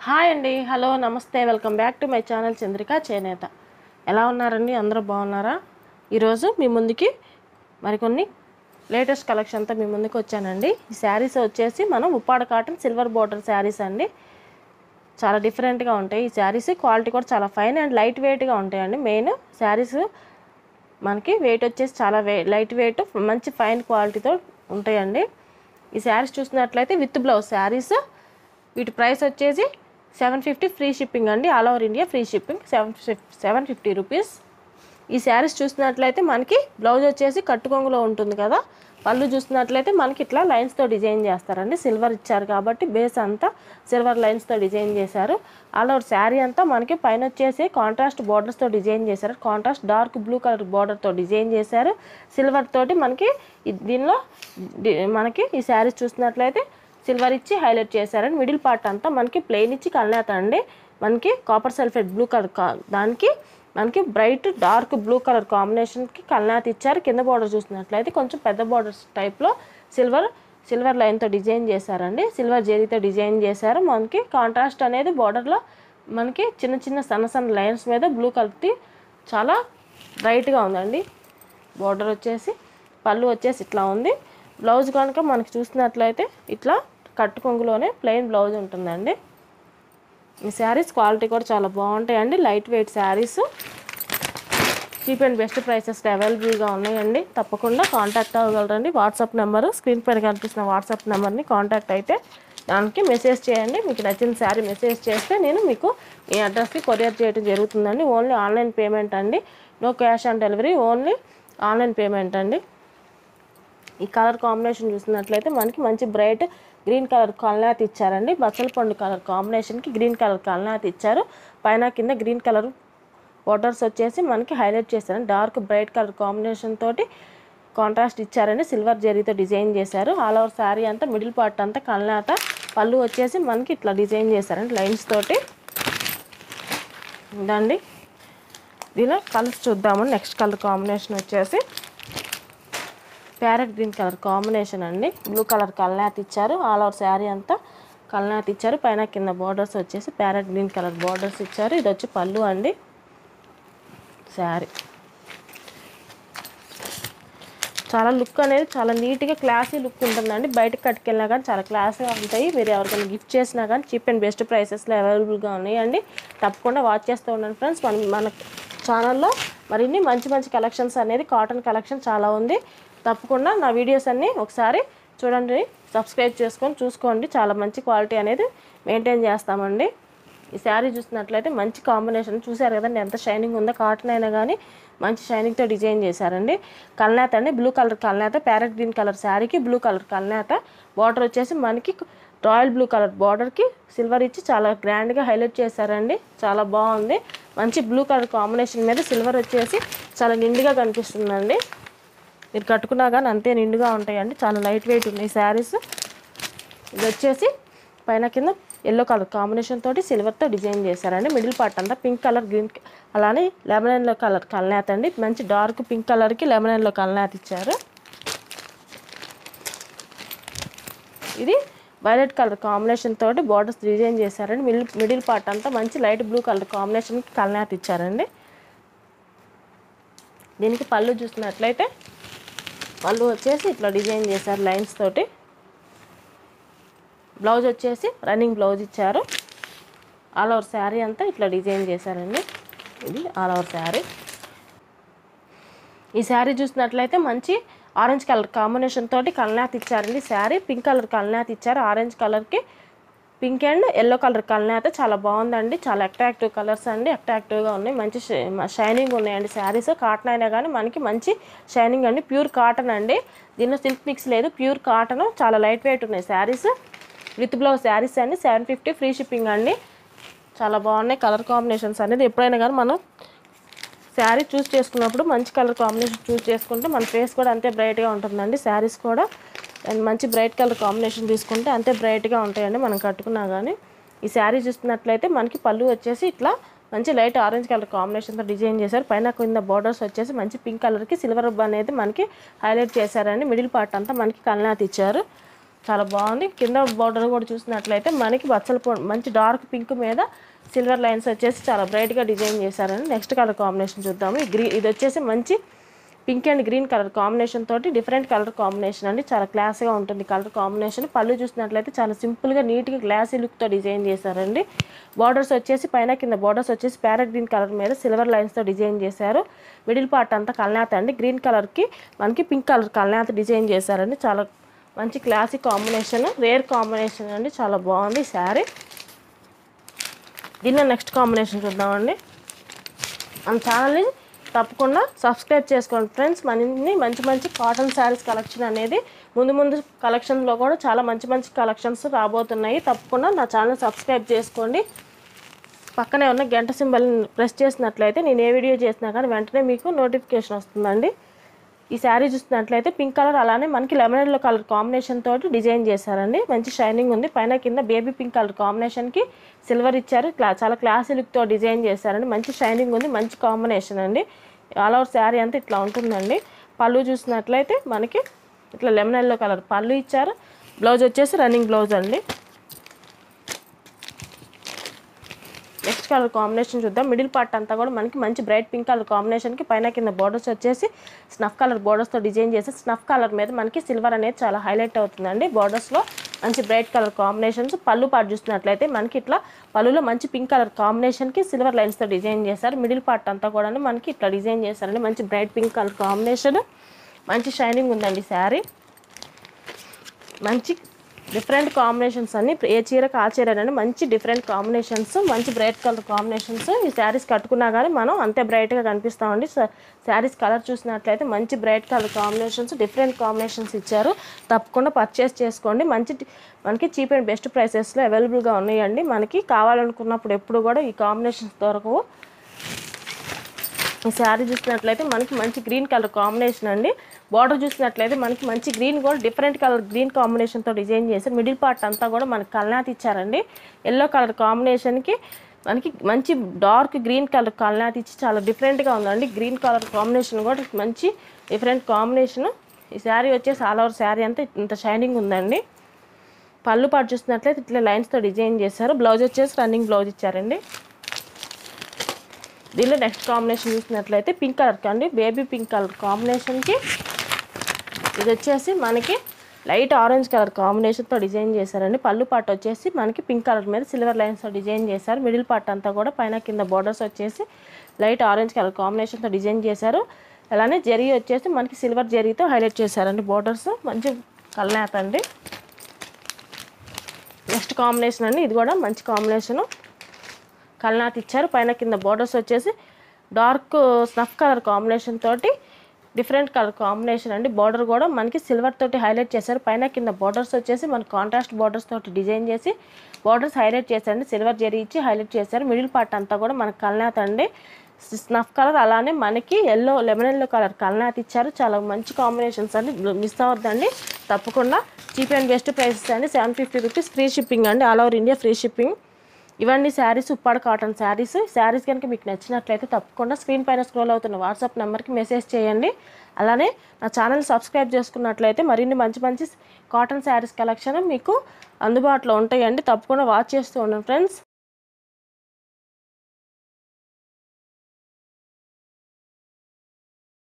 hi అండి hello నమస్తే welcome back to my channel Chandrika Chenetha ఎలా ఉన్నారండి అందరూ బాగున్నారా ఈరోజు మీ ముందుకి మరికొన్ని లేటెస్ట్ కలెక్షన్తో మీ ముందుకు వచ్చానండి ఈ శారీస్ వచ్చేసి మనం Uppada cotton silver border sarees అండి చాలా డిఫరెంట్గా ఉంటాయి ఈ శారీస్ క్వాలిటీ కూడా చాలా ఫైన్ అండ్ లైట్ వెయిట్గా ఉంటాయండి మెయిన్ శారీస్ మనకి వెయిట్ వచ్చేసి చాలా వే లైట్ వెయిట్ మంచి ఫైన్ క్వాలిటీతో ఉంటాయండి ఈ శారీస్ చూసినట్లయితే విత్ బ్లౌజ్ శారీస్ వీటి ప్రైస్ వచ్చేసి సెవెన్ ఫిఫ్టీ ఫ్రీ షిప్పింగ్ అండి all over India free shipping seven seven fifty rupees ఈ శారీస్ చూసినట్లయితే మనకి బ్లౌజ్ వచ్చేసి కట్టుకొంగులో ఉంటుంది కదా పళ్ళు చూసినట్లయితే మనకి ఇట్లా లైన్స్తో డిజైన్ చేస్తారండి సిల్వర్ ఇచ్చారు కాబట్టి బేస్ అంతా సిల్వర్ లైన్స్తో డిజైన్ చేశారు ఆల్ ఓవర్ శారీ అంతా మనకి పైన వచ్చేసి కాంట్రాస్ట్ బార్డర్స్తో డిజైన్ చేశారు కాంట్రాస్ట్ డార్క్ బ్లూ కలర్ బార్డర్తో డిజైన్ చేశారు సిల్వర్ తోటి మనకి ఈ- దీనిలో డి- మనకి ఈ శారీస్ చూసినట్లయితే సిల్వర్ ఇచ్చి హైలైట్ చేశారండి మిడిల్ పార్ట్ అంతా మనకి ప్లెయిన్ ఇచ్చి కల్నేత అండి మనకి కాపర్ సల్ఫేట్ బ్లూ కలర్ కా దానికి మనకి బ్రైట్ డార్క్ బ్లూ కలర్ కాంబినేషన్కి కల్నాథ్ ఇచ్చారు కింద బార్డర్ చూసినట్లయితే కొంచెం పెద్ద బార్డర్స్ టైప్లో సిల్వర్ సిల్వర్ లైన్తో డిజైన్ చేశారండి సిల్వర్ జెరీతో డిజైన్ చేశారు మనకి కాంట్రాస్ట్ అనేది బార్డర్లో మనకి చిన్న చిన్న సన్న సన్న లైన్స్ మీద బ్లూ కలర్ది చాలా బ్రైట్గా ఉందండి బార్డర్ వచ్చేసి పళ్ళు వచ్చేసి ఇట్లా ఉంది బ్లౌజ్ కనుక మనకి చూసినట్లయితే ఇట్లా కట్టు కొంగులోనే ప్లెయిన్ బ్లౌజ్ ఉంటుందండి ఈ శారీస్ క్వాలిటీ కూడా చాలా బాగుంటాయండి light weight sarees cheap and best prices అవైలబుల్గా ఉన్నాయండి తప్పకుండా కాంటాక్ట్ అవ్వగలరండి వాట్సాప్ నెంబరు స్క్రీన్ పైన కనిపిస్తున్న వాట్సాప్ నెంబర్ని కాంటాక్ట్ అయితే దానికి మెసేజ్ చేయండి మీకు నచ్చిన శారీ మెసేజ్ చేస్తే నేను మీకు ఈ అడ్రస్కి కొరియర్ చేయడం జరుగుతుందండి ఓన్లీ ఆన్లైన్ పేమెంట్ అండి no cash on delivery only online payment అండి ఈ కలర్ కాంబినేషన్ చూసినట్లయితే మనకి మంచి బ్రైట్ గ్రీన్ కలర్ కల్నాథ్ ఇచ్చారండి బచ్చల పండు కలర్ కాంబినేషన్కి గ్రీన్ కలర్ కల్నాథ్ ఇచ్చారు పైన కింద గ్రీన్ కలర్ బోర్డర్స్ వచ్చేసి మనకి హైలైట్ చేశారు డార్క్ బ్రైట్ కలర్ కాంబినేషన్ తోటి కాంట్రాస్ట్ ఇచ్చారండి సిల్వర్ జరీతో డిజైన్ చేశారు ఆల్ ఓవర్ శారీ అంతా మిడిల్ పార్ట్ అంతా కల్నాథ పళ్ళు వచ్చేసి మనకి ఇట్లా డిజైన్ చేశారండి లైన్స్ తోటి ఇదండి దీనిలో కలర్స్ చూద్దాము నెక్స్ట్ కలర్ కాంబినేషన్ వచ్చేసి ప్యారెట్ గ్రీన్ కలర్ కాంబినేషన్ అండి బ్లూ కలర్ కల్నాథ్ ఇచ్చారు ఆల్ ఓవర్ శారీ అంతా కల్నాథ్ ఇచ్చారు పైన కింద బార్డర్స్ వచ్చేసి ప్యారెట్ గ్రీన్ కలర్ బార్డర్స్ ఇచ్చారు ఇది వచ్చి పళ్ళు అండి శారీ చాలా లుక్ అనేది చాలా నీట్గా క్లాసీ లుక్ ఉంటుందండి బయటకు కట్టుకెళ్ళినా కానీ చాలా క్లాస్గా ఉంటాయి మీరు ఎవరికైనా గిఫ్ట్ చేసినా కానీ చీప్ అండ్ బెస్ట్ ప్రైసెస్లో అవైలబుల్గా ఉన్నాయండి తప్పకుండా వాచ్ చేస్తూ ఉండండి ఫ్రెండ్స్ మన మన ఛానల్లో మరిన్ని మంచి మంచి కలెక్షన్స్ అనేది కాటన్ కలెక్షన్ చాలా ఉంది తప్పకుండా నా వీడియోస్ అన్నీ ఒకసారి చూడండి సబ్స్క్రైబ్ చేసుకొని చూసుకోండి చాలా మంచి క్వాలిటీ అనేది మెయింటైన్ చేస్తామండి ఈ శారీ చూసినట్లయితే మంచి కాంబినేషన్ చూసారు కదండి ఎంత షైనింగ్ ఉందో కాటన్ అయినా కానీ మంచి షైనింగ్తో డిజైన్ చేశారండి కల్నేత అండి బ్లూ కలర్ కల్నేత ప్యారెట్ గ్రీన్ కలర్ శారీకి బ్లూ కలర్ కల్నేత బార్డర్ వచ్చేసి మనకి రాయల్ బ్లూ కలర్ బార్డర్కి సిల్వర్ ఇచ్చి చాలా గ్రాండ్గా హైలైట్ చేశారండి చాలా బాగుంది మంచి బ్లూ కలర్ కాంబినేషన్ మీద సిల్వర్ వచ్చేసి చాలా నిండుగా కనిపిస్తుందండి మీరు కట్టుకున్నా కానీ అంతే నిండుగా ఉంటాయండి చాలా లైట్ వెయిట్ ఉన్నాయి శారీస్ ఇది వచ్చేసి పైన కింద ఎల్లో కలర్ కాంబినేషన్ తోటి సిల్వర్తో డిజైన్ చేశారండి మిడిల్ పార్ట్ అంతా పింక్ కలర్ గ్రీన్ అలానే లెమన్ ఎల్లో కలర్ కల్నాథ్ అండి మంచి డార్క్ పింక్ కలర్కి లెమన్ ఎల్లో కల్నాథ్ ఇచ్చారు ఇది వైలెట్ కలర్ కాంబినేషన్ తోటి బార్డర్స్ డిజైన్ చేశారండి మిడిల్ మిడిల్ పార్ట్ అంతా మంచి లైట్ బ్లూ కలర్ కాంబినేషన్కి కల్నాథ్ ఇచ్చారండి దీనికి పళ్ళు చూసినట్లయితే పళ్ళు వచ్చేసి ఇట్లా డిజైన్ చేశారు లైన్స్ తోటి బ్లౌజ్ వచ్చేసి రన్నింగ్ బ్లౌజ్ ఇచ్చారు ఆల్ ఓవర్ శారీ అంతా ఇట్లా డిజైన్ చేశారండి ఇది ఆల్ ఓవర్ శారీ ఈ శారీ చూసినట్లయితే మంచి ఆరెంజ్ కలర్ కాంబినేషన్ తోటి కల్నాథ్ ఇచ్చారండి శారీ పింక్ కలర్ కల్నాథ్ ఇచ్చారు ఆరెంజ్ కలర్కి పింక్ అండ్ ఎల్లో కలర్ కల్నాథ్ చాలా బాగుందండి చాలా అట్రాక్టివ్ కలర్స్ అండి అట్రాక్టివ్గా ఉన్నాయి మంచి షైనింగ్ ఉన్నాయండి శారీస్ కాటన్ అయినా కానీ మనకి మంచి షైనింగ్ అండి ప్యూర్ కాటన్ అండి దీనిలో సిల్క్ మిక్స్ లేదు ప్యూర్ కాటన్ చాలా లైట్ వెయిట్ ఉన్నాయి శారీస్ విత్ బ్లౌజ్ శారీస్ అండి సెవెన్ ఫిఫ్టీ ఫ్రీ షిప్పింగ్ అండి చాలా బాగున్నాయి కలర్ కాంబినేషన్స్ అనేది ఎప్పుడైనా కానీ మనం శారీ చూస్ చేసుకున్నప్పుడు మంచి కలర్ కాంబినేషన్ చూస్ చేసుకుంటే మన ఫేస్ కూడా అంతే బ్రైట్గా ఉంటుందండి శారీస్ కూడా అండ్ మంచి బ్రైట్ కలర్ కాంబినేషన్ తీసుకుంటే అంతే బ్రైట్గా ఉంటాయండి మనం కట్టుకున్నా కానీ ఈ శారీ చూస్తున్నట్లయితే మనకి పళ్ళు వచ్చేసి ఇట్లా మంచి లైట్ ఆరెంజ్ కలర్ కాంబినేషన్తో డిజైన్ చేశారు పైన కింద బార్డర్స్ వచ్చేసి మంచి పింక్ కలర్కి సిల్వర్ అనేది మనకి హైలైట్ చేశారండి మిడిల్ పార్ట్ అంతా మనకి కల్నాథ్ ఇచ్చారు చాలా బాగుంది కింద బార్డర్ కూడా చూసినట్లయితే మనకి బచ్చల పొ- మంచి డార్క్ పింక్ మీద సిల్వర్ లైన్స్ వచ్చేసి చాలా బ్రైట్గా డిజైన్ చేశారండి నెక్స్ట్ కలర్ కాంబినేషన్ చూద్దాము ఈ గ్రీ ఇది వచ్చేసి మంచి pink and green colour combination తోటి డిఫరెంట్ కలర్ కాంబినేషన్ అండి చాలా క్లాస్గా ఉంటుంది కలర్ కాంబినేషన్ పళ్ళు చూసినట్లయితే చాలా సింపుల్గా నీట్గా గ్లాసీ లుక్తో డిజైన్ చేశారండి బార్డర్స్ వచ్చేసి పైన కింద బార్డర్స్ వచ్చేసి ప్యారెట్ గ్రీన్ కలర్ మీద సిల్వర్ లైన్స్తో డిజైన్ చేశారు మిడిల్ పార్ట్ అంతా కల్నాథ్ అండి గ్రీన్ కలర్కి మనకి పింక్ కలర్ కల్నాథ్ డిజైన్ చేశారండి చాలా మంచి క్లాసిక్ కాంబినేషన్ రేర్ కాంబినేషన్ అండి చాలా బాగుంది శారీ దీనిలో నెక్స్ట్ కాంబినేషన్ చూద్దామండి మన ఛానల్ని తప్పకుండా సబ్స్క్రైబ్ చేసుకోండి ఫ్రెండ్స్ మనని మంచి మంచి కాటన్ శారీస్ కలెక్షన్ అనేది ముందు ముందు కలెక్షన్లో కూడా చాలా మంచి మంచి కలెక్షన్స్ రాబోతున్నాయి తప్పకుండా నా ఛానల్ సబ్స్క్రైబ్ చేసుకోండి పక్కనే ఉన్న గంట సింబల్ ప్రెస్ చేసినట్లయితే నేను ఏ వీడియో చేసినా కానీ వెంటనే మీకు నోటిఫికేషన్ వస్తుందండి ఈ శారీ చూసినట్లయితే పింక్ కలర్ అలానే మనకి లెమన్ ఎల్లో కలర్ కాంబినేషన్ తోటి డిజైన్ చేశారండి మంచి షైనింగ్ ఉంది పైన కింద బేబీ పింక్ కలర్ కాంబినేషన్కి సిల్వర్ ఇచ్చారు క్లా చాలా క్లాసీ లుక్తో డిజైన్ చేశారండి మంచి షైనింగ్ ఉంది మంచి కాంబినేషన్ అండి ఆల్ ఓవర్ శారీ అంతా ఇట్లా ఉంటుందండి పళ్ళు చూసినట్లయితే మనకి ఇట్లా లెమన్ ఎల్లో కలర్ పళ్ళు ఇచ్చారు బ్లౌజ్ వచ్చేసి రన్నింగ్ బ్లౌజ్ అండి నెక్స్ట్ కలర్ కాంబినేషన్ చూద్దాం మిడిల్ పార్ట్ అంతా కూడా మనకి మంచి బ్రైట్ పింక్ కలర్ కాంబినేషన్కి పైన కింద బోర్డర్స్ వచ్చేసి స్నఫ్ కలర్ బోర్డర్స్తో డిజైన్ చేసి స్నఫ్ కలర్ మీద మనకి సిల్వర్ అనేది చాలా హైలైట్ అవుతుందండి బోర్డర్స్లో మంచి బ్రైట్ కలర్ కాంబినేషన్స్ పళ్ళు పార్ట్ చూసినట్లయితే మనకి ఇట్లా పళ్ళులో మంచి పింక్ కలర్ కాంబినేషన్కి సిల్వర్ లైన్స్తో డిజైన్ చేశారు మిడిల్ పార్ట్ అంతా కూడా మనకి ఇట్లా డిజైన్ చేశారండి మంచి బ్రైట్ పింక్ కలర్ కాంబినేషన్ మంచి షైనింగ్ ఉందండి శారీ మంచి డిఫరెంట్ కాంబినేషన్స్ అన్ని ఏ చీరకు ఆ చీర అని మంచి డిఫరెంట్ కాంబినేషన్స్ మంచి బ్రైట్ కలర్ కాంబినేషన్స్ ఈ శారీస్ కట్టుకున్నా కానీ మనం అంతే బ్రైట్గా కనిపిస్తామండి శారీస్ కలర్ చూసినట్లయితే మంచి bright colour combinations different combinations ఇచ్చారు తప్పకుండా పర్చేస్ చేసుకోండి మంచి మనకి చీప్ అండ్ బెస్ట్ ప్రైసెస్లో అవైలబుల్గా ఉన్నాయండి మనకి కావాలనుకున్నప్పుడు ఎప్పుడు కూడా ఈ కాంబినేషన్స్ దొరకవు ఈ శారీ చూసినట్లయితే మనకి మంచి గ్రీన్ కలర్ కాంబినేషన్ అండి బార్డర్ చూసినట్లయితే మనకి మంచి గ్రీన్ కూడా డిఫరెంట్ కలర్ గ్రీన్ కాంబినేషన్తో డిజైన్ చేసి మిడిల్ పార్ట్ అంతా కూడా మనకి కల్నాథ్ ఇచ్చారండి ఎల్లో కలర్ కాంబినేషన్కి మనకి మంచి డార్క్ గ్రీన్ కలర్ కల్నాథ్ ఇచ్చి చాలా డిఫరెంట్గా ఉందండి గ్రీన్ కలర్ కాంబినేషన్ కూడా మంచి డిఫరెంట్ కాంబినేషన్ ఈ శారీ వచ్చేసి ఆల్ ఓవర్ శారీ అంతా ఇంత షైనింగ్ ఉందండి పళ్ళు పాటు చూసినట్లయితే ఇట్లా లైన్స్తో డిజైన్ చేశారు బ్లౌజ్ వచ్చేసి రన్నింగ్ బ్లౌజ్ ఇచ్చారండి దీనిలో నెక్స్ట్ కాంబినేషన్ చూసినట్లయితే పింక్ కలర్ అండి బేబీ పింక్ కలర్ కాంబినేషన్కి ఇది వచ్చేసి మనకి లైట్ ఆరెంజ్ కలర్ కాంబినేషన్తో డిజైన్ చేశారండి పళ్ళు పార్ట్ వచ్చేసి మనకి పింక్ కలర్ మీద సిల్వర్ లైన్స్తో డిజైన్ చేశారు మిడిల్ పార్ట్ అంతా కూడా పైన కింద బోర్డర్స్ వచ్చేసి లైట్ ఆరెంజ్ కలర్ కాంబినేషన్తో డిజైన్ చేశారు అలానే జరీ వచ్చేసి మనకి సిల్వర్ జరీతో హైలైట్ చేశారండి బోర్డర్స్ మంచి కల్నేత అండి నెక్స్ట్ కాంబినేషన్ అండి ఇది కూడా మంచి కాంబినేషను కల్నాథ్ ఇచ్చారు పైన కింద బోర్డర్స్ వచ్చేసి డార్క్ స్నఫ్ కలర్ కాంబినేషన్ తోటి డిఫరెంట్ కలర్ కాంబినేషన్ అండి బార్డర్ కూడా మనకి సిల్వర్ తోటి హైలైట్ చేశారు పైన కింద బార్డర్స్ వచ్చేసి మన కాంట్రాస్ట్ బార్డర్స్ తోటి డిజైన్ చేసి బార్డర్స్ హైలైట్ చేశారండి సిల్వర్ జరీ ఇచ్చి హైలైట్ చేశారు మిడిల్ పార్ట్ అంతా కూడా మనకి కల్నాథ్ అండి స్నఫ్ కలర్ అలానే మనకి ఎల్లో లెమన్ ఎల్లో కలర్ కల్నాథ్ ఇచ్చారు చాలా మంచి కాంబినేషన్స్ అండి మిస్ అవ్వద్దండి తప్పకుండా చీప్ అండ్ బెస్ట్ ప్రైసెస్ అండి seven fifty rupees free shipping అండి all over India free shipping ఇవన్నీ శారీస్ ఉప్పాడ కాటన్ శారీస్ శారీస్ కనుక మీకు నచ్చినట్లయితే తప్పకుండా స్క్రీన్ పైన స్క్రోల్ అవుతున్న వాట్సాప్ నెంబర్కి మెసేజ్ చేయండి అలానే నా ఛానల్ సబ్స్క్రైబ్ చేసుకున్నట్లయితే మరిన్ని మంచి మంచి కాటన్ శారీస్ కలెక్షన్ మీకు అందుబాటులో ఉంటాయండి తప్పకుండా వాచ్ చేస్తూ ఉండండి ఫ్రెండ్స్